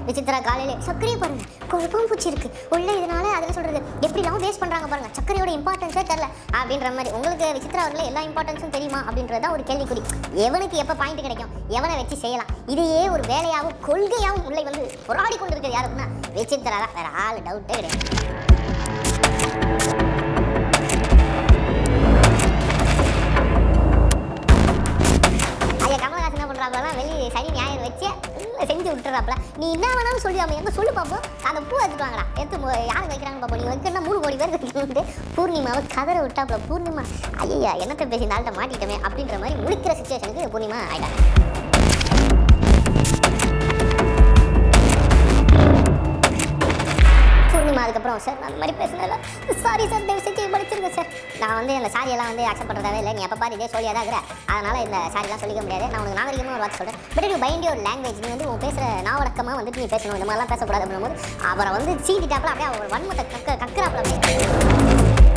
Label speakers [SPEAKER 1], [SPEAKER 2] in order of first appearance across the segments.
[SPEAKER 1] விசித்திரா காலையில சர்க்கரையை பாருங்க குழப்பம் பூச்சி இருக்கு உள்ள இதனால அதில் சொல்றது எப்படிலாம் வேஸ்ட் பண்றாங்க பாருங்க சர்க்கரையோட இம்பார்ட்டன்ஸே தெரியல அப்படின்ற மாதிரி உங்களுக்கு விசித்திரா அவர்கள் எல்லா இம்பார்ட்டன்ஸும் தெரியுமா அப்படின்றது தான் ஒரு கேள்விக்குறி எவனுக்கு எப்போ பாயிண்ட் கிடைக்கும் எவனை வச்சு செய்யலாம் இதையே ஒரு வேலையாகவும் கொள்கையாகவும் உள்ளே வந்து போராடி கொண்டு இருக்கிறது யாருக்குன்னா விசித்திரா தான் வேற ஆள் டவுட்டே கிடையாது ஐயா கமலஹாசன் என்ன பண்றாப்லாம் வெளி சனி ஞாயிறு வச்சு உள்ள செஞ்சு விட்டுறாப்ல நீ என்ன வேணாலும் சொல்லி அவன் எங்க சொல்லு பாப்போம் அந்த பூ எடுத்துட்டு வாங்கடா எடுத்து மு- யாரு வைக்கிறாங்க பாப்போம் நீ வைக்கணும்னா மூணு கோடி பேர் வைக்கணும்னு பூர்ணிமாவை கதற விட்டாப்ல பூர்ணிமா ஐயா என்னத்தை பேசி இந்த ஆள்கிட்ட மாட்டிட்டமே அப்படின்ற மாதிரி முடிக்கிற சுச்சுவேஷனுக்கு பூர்ணிமா ஆயிட்டாங்க பூர்ணிமா அதுக்கப்புறம் சார் நான் அந்த மாதிரி பேசினதில்ல சாரி சார் தயவு செஞ்சு படிச்சிருங்க சார் நான் வந்து அந்த சாரியெல்லாம் வந்து அக்செப்ட் பண்ணுறதாவே இல்லை நீ எப்போ பாரு இதே சொல்லியாக தான் இருக்கிற அதனால் இந்த சாரியெல்லாம் சொல்லிக்க முடியாது நான் உனக்கு நாகரிகமாக ஒரு வார்த்தை சொல்கிறேன் but you mind your language நீ வந்து உன் பேசுகிற நாவடக்கமாக வந்துட்டு நீ பேசணும் இந்த மாதிரிலாம் பேசக்கூடாது அப்படின்னும் போது அவரை வந்து சீண்டிட்டாப்புல அப்படியே அவர் வன்மத்தை கக்க கக்குறாப்புல அப்படியே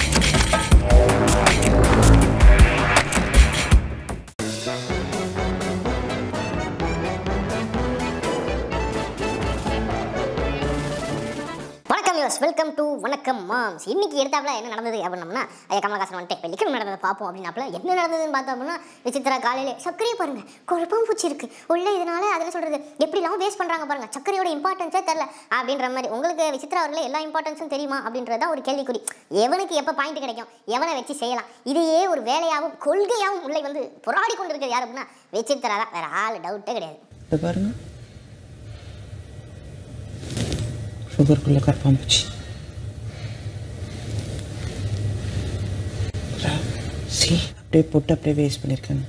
[SPEAKER 1] வணக்கம் யோஸ் வெல்கம் டு வணக்கம் மாம்ஸ் இன்னைக்கு எடுத்தாப்புல என்ன நடந்தது அப்படின்னம்னா ஐயா கமலஹாசன் வந்துட்டு வெள்ளிக்கிழமை நடந்ததை பார்ப்போம் அப்படின்னாப்புல என்ன நடந்ததுன்னு பார்த்தோம் அப்படின்னா விசித்திரா காலையில சர்க்கரையை பாருங்க குழப்பம் பூச்சி இருக்கு உள்ள இதனால அதில் சொல்றது எப்படிலாம் வேஸ்ட் பண்றாங்க பாருங்க சர்க்கரையோட இம்பார்ட்டன்ஸே தெரியல அப்படின்ற மாதிரி உங்களுக்கு விசித்திரா அவர்களே எல்லா இம்பார்ட்டன்ஸும் தெரியுமா அப்படின்றது தான் ஒரு கேள்விக்குறி எவனுக்கு எப்போ பாயிண்ட் கிடைக்கும் எவனை வச்சு செய்யலாம் இதையே ஒரு வேலையாகவும் கொள்கையாகவும் உள்ளே வந்து போராடி கொண்டு இருக்கிறது யார் அப்படின்னா விசித்திரா தான் வேற ஆள் டவுட்டே கிடையாது
[SPEAKER 2] இதை பாருங்க சுகருக்குள்ள கரப்பாம்பூச்சி சி அப்படியே போட்டு அப்படியே வேஸ்ட் பண்ணியிருக்காங்க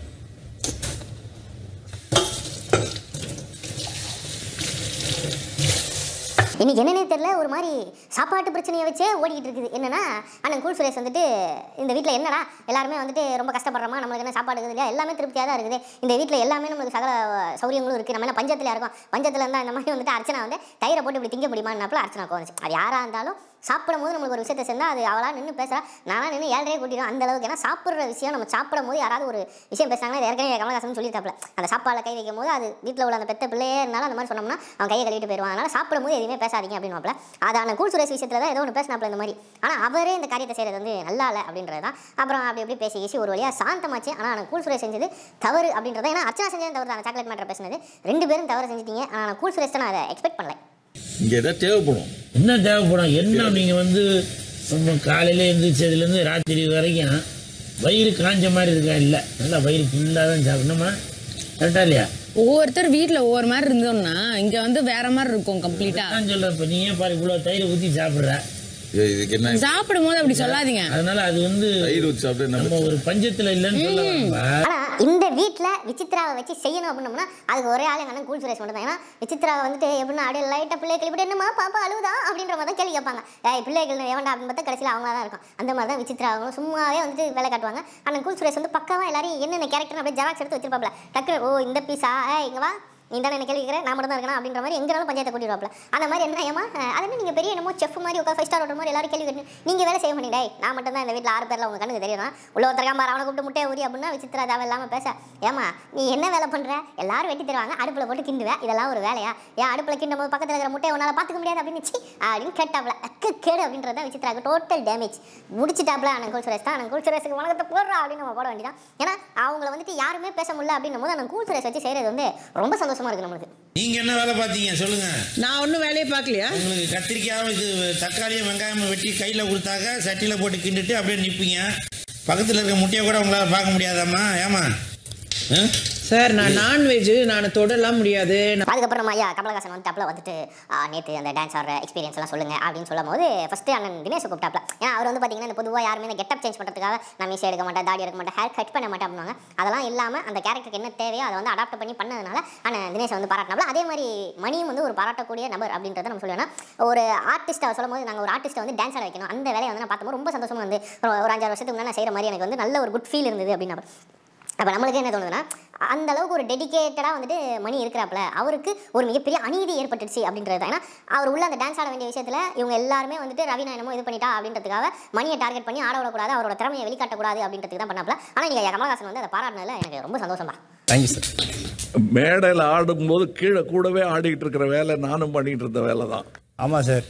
[SPEAKER 1] இன்னைக்கு என்னன்னே தெரியல ஒரு மாதிரி சாப்பாட்டு பிரச்சனையை வச்சே ஓடிக்கிட்டு இருக்குது என்னன்னா அண்ணன் கூல் சுரேஷ் வந்துட்டு இந்த வீட்டில் என்னடா எல்லாருமே வந்துட்டு ரொம்ப கஷ்டப்படுறோமா நம்மளுக்கு என்ன சாப்பாடு இருக்குது இல்லையா எல்லாமே திருப்தியாக தான் இருக்குது இந்த வீட்டில் எல்லாமே நம்மளுக்கு சகல சௌரியங்களும் இருக்குது நம்ம என்ன பஞ்சத்தில் இருக்கோம் பஞ்சத்தில் இருந்தால் இந்த மாதிரி வந்துட்டு அர்ச்சனா வந்து தயிரை போட்டு இப்படி திங்க முடியுமான்னாப்புல அர்ச்சனா கோந்துச்சு அது யாராக இருந்தாலும் சாப்பிடும் போது நம்மளுக்கு ஒரு விஷயத்தை செஞ்சால் அது அவளா நின்று பேசுகிறா நானா நின்று ஏழரையே கூட்டிடும் அந்த அளவுக்கு ஏன்னா சாப்பிட்ற விஷயம் நம்ம சாப்பிடும் போது யாராவது ஒரு விஷயம் பேசுறாங்கன்னா இது ஏற்கனவே கமலஹாசன் சொல்லியிருக்காப்ல அந்த சாப்பாடில் கை வைக்கும் போது அது வீட்டில் உள்ள அந்த பெத்த பிள்ளையே இருந்தாலும் அந்த மாதிரி சொன்னோம்னா அவன் கையை கழுவிட்டு போயிடுவான் அதனால் சாப்பிடும் போது எதுவுமே பேசாதீங்க அப்படின்னுவாப்ல அதான கூல் சுரேஷ் விஷயத்தில் தான் ஏதோ ஒன்று பேசினாப்ல இந்த மாதிரி ஆனால் அவரே இந்த காரியத்தை செய்கிறது வந்து நல்லா இல்லை அப்படின்றது தான் அப்புறம் அப்படி எப்படி பேசி பேசி ஒரு வழியாக சாந்தமாச்சு ஆனால் நான் கூல் சுரேஷ் செஞ்சது தவறு அப்படின்றத ஏன்னா அர்ச்சனா செஞ்சது தவறு தான் சாக்லேட் மேட்டர் பேசினது ரெண்டு பேரும் தவறு செஞ்சிட்டீங்க ஆனால் நான் கூல் சுரேஷ் நான் அதை எக்ஸ்பெக்ட் பண்ணல
[SPEAKER 3] இங்கே ஏதாவது தேவைப்படும்
[SPEAKER 4] என்ன தேவைப்படும் என்ன நீங்க வந்து நம்ம காலையில எழுந்திரிச்சதுலேருந்து ராத்திரி வரைக்கும் வயிறு காஞ்ச மாதிரி இருக்கா இல்லை நல்லா வயிறு ஃபுல்லாக தான் சாப்பிடணுமா கரெக்டா இல்லையா
[SPEAKER 5] ஒவ்வொருத்தர் வீட்ல ஒவ்வொரு மாதிரி இருந்தோம்னா இங்க வந்து வேற மாதிரி இருக்கும் கம்ப்ளீட்டா
[SPEAKER 4] நான் சொல்றேன் இப்போ நீ ஏன் பாரு இவ்வளோ தயிர் ஊற்றி சாப்பிட்ற
[SPEAKER 3] ஏய், இதுக்கு என்ன
[SPEAKER 5] சாப்பிடும் போது அப்படி சொல்லாதீங்க
[SPEAKER 4] அதனால அது வந்து
[SPEAKER 3] தயிர் ஊற்றி சாப்பிட்டு
[SPEAKER 4] நம்ம
[SPEAKER 3] நம்ம
[SPEAKER 4] ஒரு பஞ்சத்தில் இல்லைன்னு சொல்ல வரேன்பா.
[SPEAKER 1] ஆனா இந்த வீட்ல விசித்ராவை வச்சு செய்யணும் அப்படின்னோம்னா அதுக்கு ஒரே ஆள் எங்க அண்ணன் கூல் சுரேஷ் மட்டும் தான் ஏன்னா விசித்ராவை வந்துட்டு எப்படின்னா அப்படியே லைட்டா பிள்ளை கிளப்பிட்டு என்னமா பாப்பா அழுவுதா அப்படின்ற மாதிரி தான் கேள்வி கேட்பாங்க ஏய் பிள்ளைகள் எவன்டா அப்படின்னு பார்த்தா கடைசியில் அவங்களா தான் இருக்கும் அந்த மாதிரி தான் விசித்ரா அவங்களும் சும்மாவே வந்துட்டு வேலை காட்டுவாங்க அண்ணன் கூல் சுரேஷ் வந்து பக்காவா எல்லாரையும் என்னென்ன கேரக்டர் அப்படியே ஜெராக்ஸ் எடுத்து வச்சிருப்பாப்ல டக்கு ஓ இந்த பீஸா ஏ இங்க வா நீ தானே என்ன கேள்வி கேட்குற நான் மட்டும் தான் இருக்கணும் அப்படின்ற மாதிரி எங்கனாலும் பஞ்சாயத்தை கூட்டிடுவாப்ல அந்த மாதிரி என்ன ஏமா அது என்ன நீங்கள் பெரிய என்னமோ செஃப் மாதிரி உட்கார் ஃபைவ் ஸ்டார் ஹோட்டல் மாதிரி எல்லாரும் கேள்வி கேட்டு நீங்கள் வேலை செய்ய மாட்டீங்க டேய் நான் மட்டும் தான் இந்த வீட்டில் ஆறு பேரில் உங்கள் கண்ணுக்கு தெரியும் உள்ள ஒருத்தர் காம்பார் அவனை கூப்பிட்டு முட்டையை ஊறி அப்படின்னா விசித்திரா தேவை இல்லாமல் பேச ஏமா நீ என்ன வேலை பண்ணுற எல்லாரும் வெட்டி தருவாங்க அடுப்பில் போட்டு கிண்டுவேன் இதெல்லாம் ஒரு வேலையா ஏன் அடுப்பில் கிண்டும் போது பக்கத்தில் இருக்கிற முட்டையை உன்னால் பார்த்துக்க முடியாது அப்படின்னு சி அப்படின்னு கேட்டாப்ல அக்கு கேடு அப்படின்றது தான் விசித்திராக்கு டோட்டல் டேமேஜ் முடிச்சிட்டாப்ல அண்ணன் சுரேஷ் தான் அண்ணன் சுரேஷுக்கு வணக்கத்தை போடுறா அப்படின்னு நம்ம போட வேண்டியதான் ஏன்னா அவங்கள வந்துட்டு யாருமே பேச முடியல அப்படின்னும் போது அண்ணன் கூல் சுரேஷ் வச்சு செய்கிறது வந்து ரொம்ப சந்தோஷமா இருக்கு நம்மளுக்கு
[SPEAKER 4] நீங்க என்ன வேலை பார்த்தீங்க சொல்லுங்க
[SPEAKER 2] நான் ஒன்றும் வேலையை பார்க்கலையா
[SPEAKER 4] உங்களுக்கு கத்திரிக்காயும் இது தக்காளியும் வெங்காயமும் வெட்டி கையில் கொடுத்தாக்க சட்டியில் போட்டு கிண்டுட்டு அப்படியே நிற்பீங்க பக்கத்தில் இருக்க முட்டையை கூட உங்களால் பார்க்க முடியாதாம்மா ஏமா ஆ?
[SPEAKER 2] சார் நான் நான்வெஜ் நான் தொடலாம் முடியாது நான்
[SPEAKER 1] அதுக்கப்புறம் நம்ம ஐயா கமலஹாசன் வந்துட்டாப்ல வந்துட்டு நேற்று அந்த டான்ஸ் ஆடுற எக்ஸ்பீரியன்ஸ் எல்லாம் சொல்லுங்க அப்படின்னு சொல்லும் போது ஃபர்ஸ்ட் அண்ணன் தினேஷ் கூப்பிட்டாப்ல ஏன்னா அவர் வந்து பார்த்தீங்கன்னா இந்த பொதுவாக யாருமே இந்த கெட்டப் சேஞ்ச் பண்ணுறதுக்காக நான் மீசை எடுக்க மாட்டேன் தாடி எடுக்க மாட்டேன் ஹேர் கட் பண்ண மாட்டேன் அப்படின்னாங்க அதெல்லாம் இல்லாமல் அந்த கேரக்டருக்கு என்ன தேவையோ அதை வந்து அடாப்ட் பண்ணி பண்ணதுனால அண்ணன் தினேஷ் வந்து பாராட்டினாப்ல அதே மாதிரி மணியும் வந்து ஒரு பாராட்டக்கூடிய நபர் அப்படின்றத நம்ம சொல்லுவேன்னா ஒரு ஆர்டிஸ்ட்டை சொல்லும் போது நாங்கள் ஒரு ஆர்டிஸ்ட்டை வந்து டான்ஸ் ஆட வைக்கணும் அந்த வேலையை வந்து நான் பார்த்தோம் ரொம்ப சந்தோஷமா வந்து ஒரு ஒரு அஞ்சாறு வருஷத்துக்கு முன்னாடி நான் செய்கிற மாதிரி எனக்கு வந்து நல்ல ஒரு குட் ஃபீல் இருந்தது அப்படின்னு அப்போ நம்மளுக்கு என்ன தோணுதுன்னா அந்த அளவுக்கு ஒரு டெடிகேட்டடாக வந்துட்டு மணி இருக்கிறாப்புல அவருக்கு ஒரு மிகப்பெரிய அநீதி ஏற்பட்டுச்சு அப்படின்றது தான் ஏன்னா அவர் உள்ள அந்த டான்ஸ் ஆட வேண்டிய விஷயத்தில் இவங்க எல்லாருமே வந்துட்டு ரவி நான் என்னமோ இது பண்ணிட்டா அப்படின்றதுக்காக மணியை டார்கெட் பண்ணி ஆட விடக்கூடாது அவரோட திறமையை வெளிக்காட்டக்கூடாது அப்படின்றதுக்கு தான் பண்ணாப்ல ஆனால் நீங்கள் கமலஹாசன் வந்து அதை பாராட்டினதுல எனக்கு ரொம்ப சந்தோஷம் தான்
[SPEAKER 6] தேங்க்யூ சார்
[SPEAKER 3] மேடையில் ஆடும்போது கீழே கூடவே ஆடிக்கிட்டு இருக்கிற வேலை நானும் பண்ணிட்டு இருந்த வேலை தான்
[SPEAKER 6] ஆமாம் சார்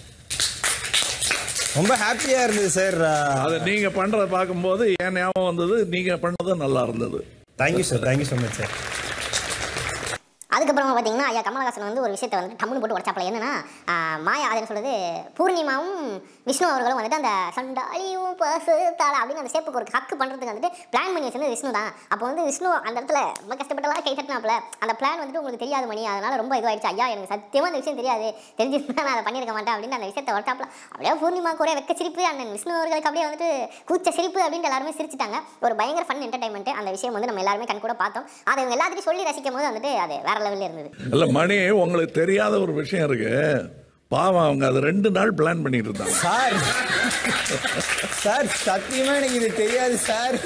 [SPEAKER 6] ரொம்ப ஹாப்பியாக இருந்தது சார்
[SPEAKER 3] அதை நீங்க பண்றதை பார்க்கும்போது என் ஞாபகம் வந்தது நீங்க பண்ணது நல்லா இருந்தது
[SPEAKER 6] thank you sir thank you so much sir
[SPEAKER 1] அதுக்கப்புறமா பார்த்தீங்கன்னா ஐயா கமலஹாசன் வந்து ஒரு விஷயத்தை வந்து டம்முன்னு போட்டு உடச்சாப்பல என்னன்னா ஆஹ், மாயா அதுன்னு சொல்றது பூர்ணிமாவும் விஷ்ணு அவர்களும் வந்துட்டு அந்த சண்டாலியும் பசு தாளா அப்படின்னு அந்த ஷேப்புக்கு ஒரு ஹக்கு பண்ணுறதுக்கு வந்துட்டு பிளான் பண்ணி வச்சிருந்தது விஷ்ணு தான் அப்போ வந்து விஷ்ணு அந்த இடத்துல ரொம்ப கஷ்டப்பட்டலாம் கை தட்டினாப்ல அந்த பிளான் வந்துட்டு உங்களுக்கு தெரியாது மணி அதனால ரொம்ப இதுவாயிடுச்சு ஐயா எனக்கு சத்தியமாக அந்த விஷயம் தெரியாது தெரிஞ்சிருந்தா நான் அதை பண்ணியிருக்க மாட்டேன் அப்படின்னு அந்த விஷயத்தை உடச்சாப்ல அப்படியே பூர்ணிமா கூட வெக்க சிரிப்பு அண்ணன் விஷ்ணு அவர்களுக்கு அப்படியே வந்துட்டு கூச்ச சிரிப்பு அப்படின்ட்டு எல்லாருமே சிரிச்சிட்டாங்க ஒரு பயங்கர ஃபன் என்டர்டைன்மெண்ட் அந்த விஷயம் வந்து நம்ம எல்லாருமே கண் கூட பார்த்தோம் அதை இவங்க எல்லாத்தையும் சொல்லி ரசிக்கும் போது வந்துட்டு அது வேற லெவலில் இருந்தது
[SPEAKER 3] இல்ல மணி உங்களுக்கு தெரியாத ஒரு விஷயம் இருக்கு பாவம் அவங்க அதை ரெண்டு நாள் பிளான் பண்ணிட்டு இருந்தாங்க
[SPEAKER 6] சார் சார் சத்தியமாக எனக்கு இது தெரியாது சார்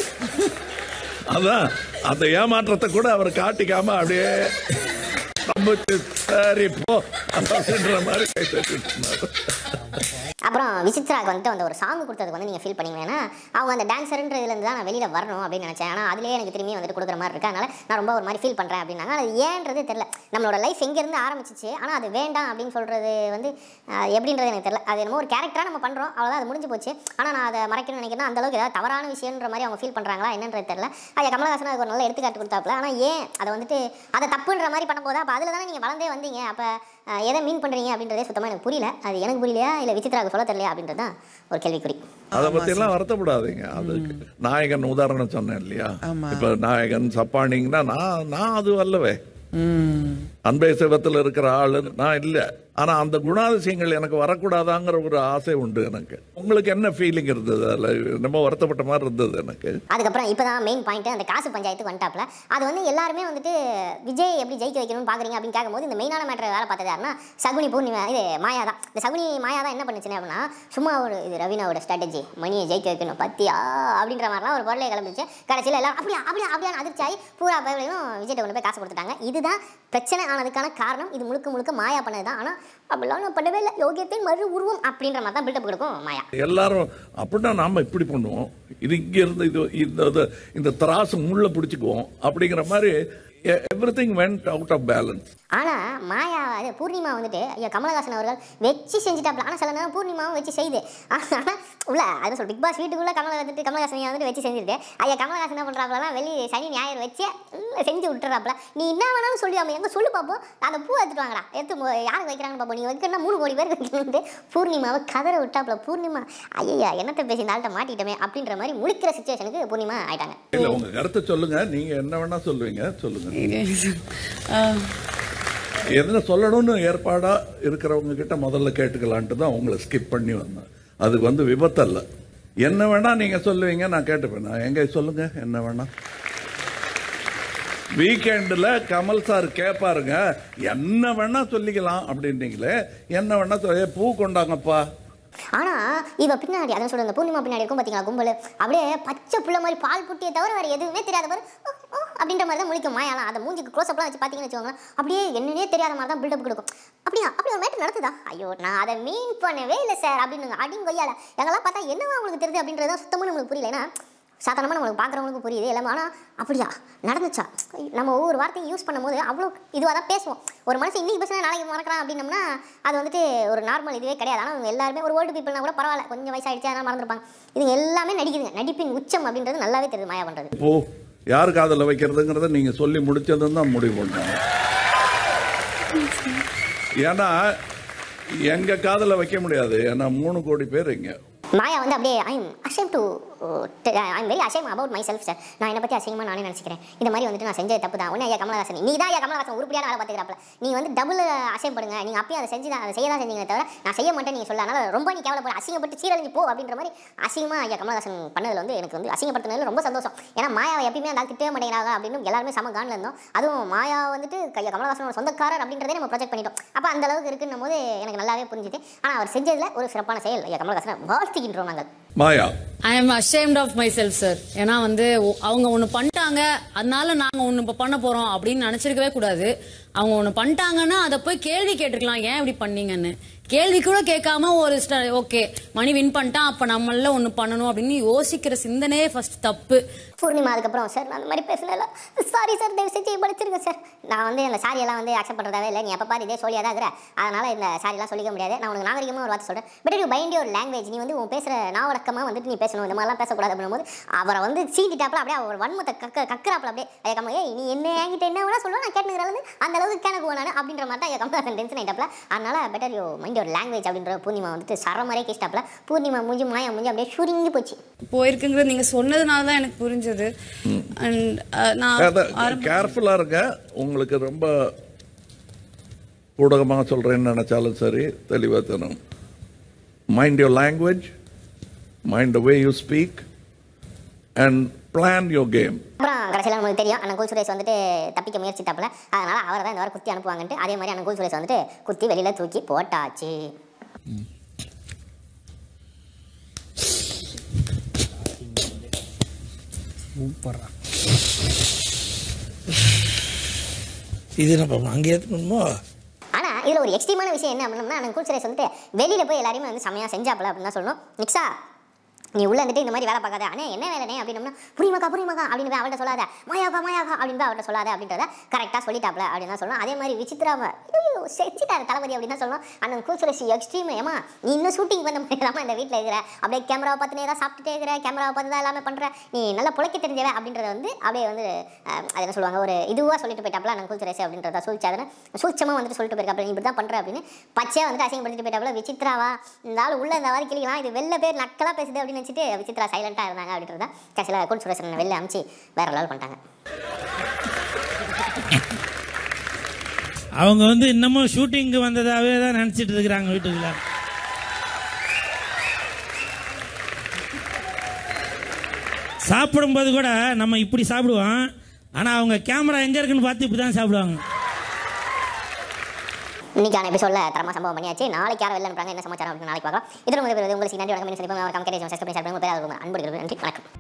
[SPEAKER 3] அதான் அந்த ஏமாற்றத்தை கூட அவர் காட்டிக்காம அப்படியே நம்பிச்சு சரி போ அப்படின்ற மாதிரி கை தட்டிட்டு இருந்தாரு
[SPEAKER 1] அப்புறம் விசித்ராக்கு வந்துட்டு அந்த ஒரு சாங் கொடுத்ததுக்கு வந்து நீங்கள் ஃபீல் பண்ணீங்கன்னா அவங்க அந்த டான்ஸர்ன்றதுலேருந்து தான் நான் வெளியில் வரணும் அப்படின்னு நினச்சேன் ஆனால் அதுலேயே எனக்கு திரும்பி வந்துட்டு கொடுக்குற மாதிரி இருக்கு அதனால நான் ரொம்ப ஒரு மாதிரி ஃபீல் பண்ணுறேன் அப்படின்னாங்க அது ஏன்றதே தெரில நம்மளோட லைஃப் எங்கேருந்து ஆரம்பிச்சிச்சு ஆனால் அது வேண்டாம் அப்படின்னு சொல்கிறது வந்து ஆஹ், எப்படின்றது எனக்கு தெரியல அது என்னமோ ஒரு கேரக்டராக நம்ம பண்ணுறோம் அவ்வளோதான் அது முடிஞ்சு போச்சு ஆனால் நான் அதை மறைக்கணும்னு நினைக்கிறேன் அந்த அளவுக்கு ஏதாவது தவறான விஷயம்ன்ற மாதிரி அவங்க ஃபீல் பண்ணுறாங்களா என்னன்றது தெரியல ஐயா கமலஹாசன் அதுக்கு ஒரு நல்ல எடுத்துக்காட்டு கொடுத்தாப்புல ஆனால் ஏன் அதை வந்துட்டு அதை தப்புன்ற மாதிரி பண்ண போதா அப்போ அதில் தானே நீங்கள் வளர்ந்தே வந்தீங்க அப்போ எதை மீன் பண்ணுறீங்க அப்படின்றதே சுத்தமாக எனக்கு புரியல அது எனக்கு புரியலையா இல்லை விசித்ராவுக்கு சொல்ல தெரியலையா அப்படின்றது தான் ஒரு கேள்விக்குறி
[SPEAKER 3] அதை பத்தி எல்லாம் வருத்தப்படாதீங்க அதுக்கு நாயகன் உதாரணம் சொன்னேன் இல்லையா இப்ப நாயகன் சப்பானிங்கன்னா நான் நான் அது அல்லவே அன்பே சிவத்தில் இருக்கிற ஆளு நான் இல்ல ஆனா அந்த குணாதிசயங்கள் எனக்கு வரக்கூடாதாங்கிற ஒரு ஆசை உண்டு எனக்கு உங்களுக்கு என்ன ஃபீலிங் இருந்தது அதுல ரொம்ப வருத்தப்பட்ட மாதிரி இருந்தது எனக்கு
[SPEAKER 1] அதுக்கப்புறம் இப்போ தான் மெயின் பாயிண்ட் அந்த காசு பஞ்சாயத்துக்கு வந்துட்டாப்ல அது வந்து எல்லாருமே வந்துட்டு விஜய் எப்படி ஜெயிக்க வைக்கணும்னு பார்க்குறீங்க அப்படின்னு கேட்கும்போது இந்த மெயினான மேட்டரை வேலை பார்த்தது யாருன்னா சகுனி பூர்ணிமா இது மாயா தான் இந்த சகுனி மாயா தான் என்ன பண்ணுச்சுன்னு அப்படின்னா சும்மா ஒரு இது ரவீனாவோட ஸ்ட்ராட்டஜி மணியை ஜெயிக்க வைக்கணும் பத்தியா அப்படின்ற மாதிரிலாம் ஒரு பொருளை கிளம்பிச்சு கடைசியில் எல்லாம் அப்படியா அப்படியா அப்படியான்னு அதிர்ச்சி ஆகி பூரா பயவலையும் விஜய்ட்ட கொண்டு போய் காசு கொடுத்துட்டாங்க இதுதான் பிரச்சனை ஆனதுக்கான காரணம் இது முழுக்க முழுக்க மாயா பண்ணது தான் ஆனால் அப்படிலாம் நான் பண்ணவே இல்லை யோகியத்தின் மறு உருவம் அப்படின்ற மாதிரி தான் பில்டப் கொடுக்கும் மாயா
[SPEAKER 3] எல்லாரும் அப்படின்னா நாம இப்படி பண்ணுவோம் இது இங்க இருந்து இது இந்த இது- இந்த திராசு முள்ள பிடிச்சுக்குவோம் அப்படிங்கிற மாதிரி everything went out of balance
[SPEAKER 1] ஆனா மாயா இது பூர்ணிமா வந்துட்டு ஐயா கமலஹாசன் அவர்கள் வச்சு செஞ்சுட்டாப்ல ஆனா சில நேரம் பூர்ணிமாவும் வச்சு செய்யுது ஆனா உள்ள அது சொல் பிக் பாஸ் வீட்டுக்குள்ள கமல வந்துட்டு கமலஹாசன் வந்துட்டு வச்சு செஞ்சுட்டு ஐயா கமலஹாசன் என்ன பண்றாப்லாம் வெளியே சனி ஞாயிறு வச்சு உள்ள செஞ்சு விட்டுறாப்ல நீ என்ன வேணாலும் சொல்லுவாம எங்க சொல்லு பாப்போம் அந்த பூ எடுத்துட்டு வாங்கடா எடுத்து மோ- யாருக்கு வைக்கிறாங்கன்னு பாப்போம் நீ வைக்கணும்னா மூணு கோடி பேருக்கு வைக்கணும்ட்டு பூர்ணிமாவை கதற விட்டாப்ல பூர்ணிமா ஐயா என்னத்தை பேசி இந்த ஆள்கிட்ட மாட்டிட்டோமே அப்படின்ற மாதிரி முழிக்கிற சுச்சுவேஷனுக்கு பூர்ணிமா ஆயிட்டாங்க
[SPEAKER 3] இல்ல உங்க கருத்தை சொல்லுங்க நீங்க என்ன வேணா சொல்லுவீங்க சொல்லுங்க என்ன சொல்லணும்னு ஏற்பாடா இருக்கிறவங்க கிட்ட முதல்ல கேட்டுக்கலான்ட்டு தான் உங்களை ஸ்கிப் பண்ணி வந்தேன் அதுக்கு வந்து விபத்தல்ல என்ன வேணா நீங்க சொல்லுவீங்க நான் கேட்டுப்பேன் நான் எங்க சொல்லுங்க என்ன வேணா வீக்கெண்டில் கமல் சார் கேட்பாருங்க என்ன வேணா சொல்லிக்கலாம் அப்படின்னீங்களே என்ன வேணா சொல்ல பூ கொண்டாங்கப்பா
[SPEAKER 1] ஆனா இவ பின்னாடி அதான் சொல்ற பூர்ணிமா பின்னாடி இருக்கும் பாத்தீங்களா கும்பல் அப்படியே பச்சை புள்ள மாதிரி பால் புட்டியை தவிர வேற எதுவுமே தெரியாத மாதிரி "ஓ, ஓ" அப்படின்ற மாதிரி தான் முழிக்கும் மாயாலாம் அதை மூஞ்சிக்கு க்ளோஸ் அப்லாம் வச்சு பாத்தீங்கன்னு வச்சுக்கோங்க அப்படியே என்னன்னே தெரியாத மாதிரி தான் பில்டப் கொடுக்கும் அப்படியா அப்படி ஒரு மேட்டர் நடக்குதா ஐயோ நான் அதை மீன் பண்ணவே இல்லை சார் அப்படின்னு அடிங்க கொய்யால எங்கெல்லாம் பார்த்தா என்னவா உங்களுக்கு தெரியுது அப்படின்றது தான் சுத்தமாக நம்மளுக்கு புரியல ஏன்னா சாதாரணமாக நம்மளுக்கு பார்க்குறவங்களுக்கு புரியுது எல்லாமே ஆனால் அப்படியா நடந்துச்சா நம்ம ஒவ்வொரு வார்த்தையும் யூஸ் பண்ணும்போது அவ்வளோ இதுவாக தான் பேசுவோம் ஒரு மனுஷன் இன்னைக்கு பேசினா நாளைக்கு மறக்கிறான் அப்படின்னம்னா அது வந்துட்டு ஒரு நார்மல் இதுவே கிடையாது ஆனால் இவங்க எல்லாருமே ஒரு ஓல்டு பீப்புள்னா கூட பரவாயில்ல கொஞ்சம் வயசாயிடுச்சு அதனால் மறந்துருப்பாங்க இது எல்லாமே நடிக்குதுங்க நடிப்பின் உச்சம் அப்படின்றது நல்லாவே தெரியுது மாயா பண்ணுறது
[SPEAKER 3] பூ யார் காதல வைக்கிறதுங்கிறத நீங்க சொல்லி முடிச்சதும் தான் முடிவு பண்ணணும் ஏன்னா எங்க காதல வைக்க முடியாது ஏன்னா மூணு கோடி பேர் இங்க
[SPEAKER 1] மாயா வந்து அப்படியே I'm ashamed to I'm very ashamed about myself sir நான் என்னை பற்றி அசிங்கமாக நானே நினச்சிக்கிறேன் இந்த மாதிரி வந்துட்டு நான் செஞ்சது தப்பு தான் ஒன்று ஐயா கமலஹாசன் நீ தான் ஐயா கமலஹாசன் உருப்படியான வேலை பார்த்துக்கிறாப்ல நீ வந்து டபுள் அஷேம் படுங்க நீங்கள் அப்பயும் அதை செஞ்சு தான் அதை செய்ய தான் செஞ்சீங்களே தவிர நான் செய்ய மாட்டேன் நீங்கள் சொல்ல அதனால ரொம்ப நீ கேவலப்பட அசிங்கப்பட்டு சீரழிஞ்சு போ அப்படின்ற மாதிரி அசிங்கமாக ஐயா கமலஹாசன் பண்ணதில் வந்து எனக்கு வந்து அசிங்கப்படுத்தினதுல ரொம்ப சந்தோஷம் ஏன்னா மாயாவை எப்பயுமே அந்த ஆள் திட்டவே மாட்டேங்கிறாங்க அப்படின்னு எல்லாருமே சம காண்டில் இருந்தோம் அதுவும் மாயா வந்துட்டு ஐயா கமலஹாசனோட சொந்தக்காரர் அப்படின்றதே நம்ம ப்ரொஜெக்ட் பண்ணிட்டோம் அப்போ அந்த அளவுக்கு இருக்குன்னும் போது எனக்கு நல்லாவே புரிஞ்சுது ஆனால் அவர் செஞ்சதில் ஒரு சிறப்பான செயல் ஐயா கமலஹாசனை வாழ்த்துகின்றோம் நாங்கள்
[SPEAKER 3] Maya
[SPEAKER 7] I am ashamed of myself sir ஏன்னா வந்து ஒ- அவங்க ஒன்று பண்ணிட்டாங்க அதனால நாங்கள் ஒன்று இப்போ பண்ண போகிறோம் அப்படின்னு நினச்சிருக்கவே கூடாது அவங்க ஒன்று பண்ணிட்டாங்கன்னா அதை போய் கேள்வி கேட்டிருக்கலாம் ஏன் இப்படி பண்ணீங்கன்னு கேள்வி கூட கேட்காம ஒரு ஓகே மணி வின் பண்ணிட்டான் அப்போ நம்மள ஒன்று பண்ணணும் அப்படின்னு யோசிக்கிற சிந்தனையே ஃபர்ஸ்ட் தப்பு
[SPEAKER 1] பூர்ணிமா அதுக்கப்புறம் சார் நான் அந்த மாதிரி பேசினல சாரி சார் தயவு செஞ்சு படிச்சிருங்க சார் நான் வந்து அந்த சாரி எல்லாம் வந்து அக்செப்ட் பண்ணுறதாவே இல்லை நீ எப்போ பாரு இதே சொல்லியா தான் இருக்கிற அதனால இந்த சாரியெல்லாம் சொல்லிக்க முடியாது நான் உனக்கு நாகரிகமாக ஒரு வார்த்தை சொல்கிறேன் better you mind your language நீ வந்து உன் பேசுகிற நாவடக்கமாக வந்துட்டு நீ பேசணும் இந்த மாதிரிலாம் பேசக்கூடாது அப்படின்னும் போது அவரை வந்து சீண்டிட்டாப்புல அப்படியே அவர் வன்மத்தை கக்க கக்குறாப்புல அப்படியே ஐயா கம்மா ஏய் நீ என்ன என்கிட்ட என்ன வேணா சொல்லுவா நான் கேட்டுங்கிறது அந்த அளவுக்கு கேனக்கு நான் அப்படின்ற மாதிரி தான் ஐயா கம்மா டென்ஷன் ஆகிட்டாப்ல அதனால better you mind your language அப்படின்ற பூர்ணிமா வந்துட்டு சரமரே கேஸ்டாப்ல பூர்ணிமா மூஞ்சி மாயா மூஞ்சி அப்படியே சுருங்கி போச்சு
[SPEAKER 8] போயிருக்குங்கிறது நீங்க சொன்னதுனால தான் எனக்கு புரிஞ்சது அண்ட் நான் ஆரம்ப-
[SPEAKER 3] கேர்ஃபுல்லா இருங்க உங்களுக்கு ரொம்ப ஊடகமாக சொல்றேன்னு நினைச்சாலும் சரி தெளிவா தரும் mind your language mind the way you speak and plan your game
[SPEAKER 1] அப்புறம் கடைசியில் நமக்கு தெரியும் அண்ணன் கூல் சுரேஷ் வந்துட்டு தப்பிக்க முயற்சித்தாப்புல அதனால அவரை தான் இந்த வாரம் குத்தி அனுப்புவாங்கன்ட்டு அதே மாதிரி அண்ணன் கூல் சுரேஷ் வந்துட்டு குத்தி வெளியில தூக்கி போட்டாச்சு
[SPEAKER 4] சூப்பரா இது என்ன அங்கே ஏற்றணுமோ
[SPEAKER 1] ஆனா இதுல ஒரு எக்ஸ்ட்ரீமான விஷயம் என்ன அப்படின்னா அண்ணன் கூல் சுரேஷ் வந்துட்டு வெளியில போய் எல்லாரையுமே வந்து செமையா செஞ்சாப்புல அப்படின்னு தான் சொல்லணும் நிக்ஸா நீ உள்ள வந்துட்டு இந்த மாதிரி வேலை பார்க்காத அண்ணே என்ன வேலைனே அப்படின்னம்னா புரியுமாக்கா புரியுமாக்கா அப்படின்னு போய் அவள்கிட்ட சொல்லாத மாயாக்கா மாயாக்கா அப்படின்னு போய் அவள்கிட்ட சொல்லாத அப்படின்றத கரெக்டாக சொல்லிட்டாப்ல அப்படின்னு தான் சொல்லணும் அதே மாதிரி விசித்ராம ஐயோ செஞ்சுட்டாரு தளபதி அப்படின்னு தான் சொல்லணும் அண்ணன் கூல் சுரேஷ் எக்ஸ்ட்ரீம் ஏமா நீ இன்னும் ஷூட்டிங் பண்ண மாதிரி தான் இந்த வீட்டில் இருக்கிற அப்படியே கேமராவை பார்த்துனே தான் சாப்பிட்டுட்டே இருக்கிற கேமராவை பார்த்து தான் எல்லாமே பண்ற நீ நல்லா புழைக்க தெரிஞ்சவ அப்படின்றத வந்து அப்படியே வந்து அஹ், அது என்ன சொல்லுவாங்க ஒரு இதுவாக சொல்லிட்டு போயிட்டாப்ல அண்ணன் கூல் சுரேஷ் அப்படின்றத சூழ்ச்சாதன சூட்சமாக வந்துட்டு சொல்லிட்டு போயிருக்காப்ல நீ இப்படி தான் பண்ற அப்படின்னு பச்சையாக வந்துட்டு அசிங்கப்படுத்திட்டு போயிட்டாப்ல விசித்ராவா இந்த ஆள் உள்ள இந்த மாதிரி கிளிக்கலாம் இது வெளில பேர் நக்கலாக பேசுது அப்படின்னு நினச்சிட்டு விசித்ரா சைலண்டாக இருந்தாங்க அப்படின்றத கடைசியில் கூல் சுரேஷன் வெளில அமிச்சு வேற லெவல் பண்ணிட்டாங்க
[SPEAKER 4] அவங்க வந்து இன்னமும் ஷூட்டிங்க்கு வந்ததாவே தான் நினச்சிட்டு இருக்கிறாங்க வீட்டுக்குள்ள சாப்பிடும்போது கூட நம்ம இப்படி சாப்பிடுவோம் ஆனால் அவங்க கேமரா எங்கே இருக்குன்னு பார்த்து இப்படி தான் சாப்பிடுவாங்க
[SPEAKER 1] இன்னைக்கான எபிசோட்ல தரமா சம்பவம் பண்ணியாச்சு நாளைக்கு யாரும் வெளில அனுப்புறாங்க என்ன சமாச்சாரம் அப்படின்னு நாளைக்கு பார்க்கலாம் இதோட முதல் உங்களுக்கு நன்றி வணக்கம் சந்திப்போம் அவர் கம்கரேஜ் சஸ்பெண்ட் சாப்பிடுங்க பேர் அன்பு நன்றி வணக்கம்